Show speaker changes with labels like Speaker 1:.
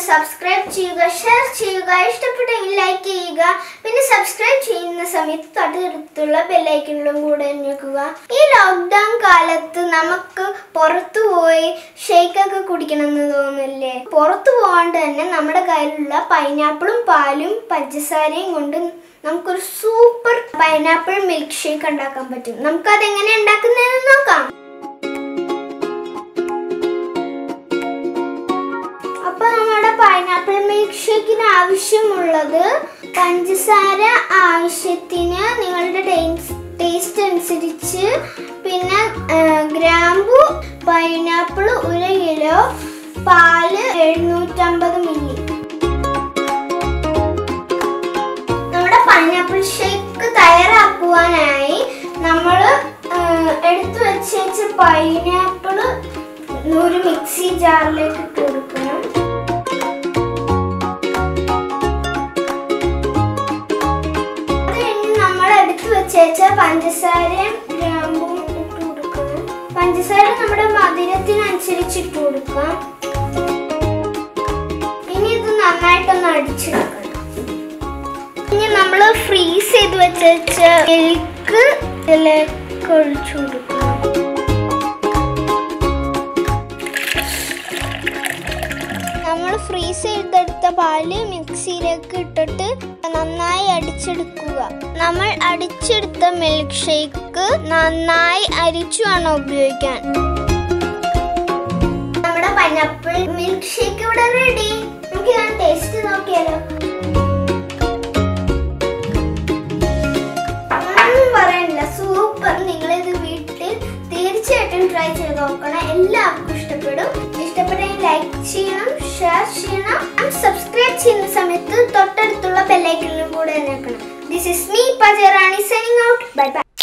Speaker 1: subscribe ചെയ്യുക share ചെയ്യുക ഇഷ്ടപ്പെട്ടെങ്കിൽ ലൈക്ക് ചെയ്യുക പിന്നെ സബ്സ്ക്രൈബ് ചെയ്യുന്ന സമയത്ത് തൊട്ടടുത്തുള്ള ബെല്ലൈക്കണിലും കൂടെ ഞെക്കുക ഈ ലോക്ക്ഡൗൺ കാലത്ത് നമുക്ക് പുറത്തു പോയി ഷേക്കൊക്കെ കുടിക്കണമെന്ന് തോന്നില്ലേ പുറത്തു പോകാണ്ട് തന്നെ നമ്മുടെ കയ്യിലുള്ള പൈനാപ്പിളും പാലും പഞ്ചസാരയും കൊണ്ട് നമുക്കൊരു സൂപ്പർ പൈനാപ്പിൾ മിൽക്ക് ഷേക്ക് ഉണ്ടാക്കാൻ പറ്റും നമുക്കത് എങ്ങനെ ഉണ്ടാക്കുന്നതെന്ന് നോക്കാം അപ്പൊ നമ്മുടെ പൈനാപ്പിൾ മിൽക്ക് ഷേക്കിന് ആവശ്യമുള്ളത് പഞ്ചസാര ആവശ്യത്തിന് നിങ്ങളുടെ ടേസ്റ്റ് അനുസരിച്ച് പിന്നെ ആ, ഗ്രാമ്പു പൈനാപ്പിൾ ഒരു കിലോ പാല് എഴുന്നൂറ്റമ്പത് മില്ലി നമ്മുടെ പൈനാപ്പിൾ ഷേക്ക് തയ്യാറാക്കുവാനായി നമ്മൾ എടുത്തു വെച്ച പൈനാപ്പിൾ ഒരു മിക്സി ജാറിലേക്ക് ഇട്ട് കൊടുക്കണം അത് കഴിഞ്ഞ് നമ്മൾ എടുത്തു വെച്ച പഞ്ചസാരയും ഗ്രാമ്പും ഇട്ട് കൊടുക്കണം പഞ്ചസാര നമ്മുടെ മധുരത്തിനനുസരിച്ച് ഇട്ട് കൊടുക്കാം ഇനി ഇത് നന്നായിട്ടൊന്ന് അടിച്ചെടുക്കണം ഇനി നമ്മൾ ഫ്രീസ് ചെയ്ത് വെച്ച മിൽക്ക് ഇതിലേക്ക് ഒഴിച്ചു കൊടുക്കണം നമ്മൾ ഫ്രീസ് ചെയ്തെടുത്ത പാല് മിക്സിയിലേക്ക് ഇട്ടിട്ട് നന്നായി അടിച്ചെടുക്കുക നമ്മൾ അടിച്ചെടുത്ത മിൽക്ക് ഷേക്ക് നന്നായി അരിച്ചു വേണം ഉപയോഗിക്കാൻ നമ്മുടെ പൈനാപ്പിൾ മിൽക്ക് ഷേക്ക് ഇവിടെ റെഡി നമുക്ക് ഞാൻ ടേസ്റ്റ് നോക്കിയാലോ ഒന്നും പറയാനില്ല സൂപ്പർ നിങ്ങളിത് വീട്ടിൽ തീർച്ചയായിട്ടും ട്രൈ ചെയ്ത് നോക്കണം എല്ലാവർക്കും ഇഷ്ടപ്പെടും ഇഷ്ടപ്പെട്ടെങ്കിൽ ലൈക്ക് ചെയ്യണം ഷെയർ ചെയ്യണം സബ്സ്ക്രൈബ് ചെയ്യുന്ന സമയത്ത് തൊട്ടടുത്തുള്ള ബെല്ലൈക്കണിലും കൂടെ നിൽക്കണം ദിസ് ഇസ് മീ പജറാണി സൈനിങ് ഔട്ട് ബൈ ബൈ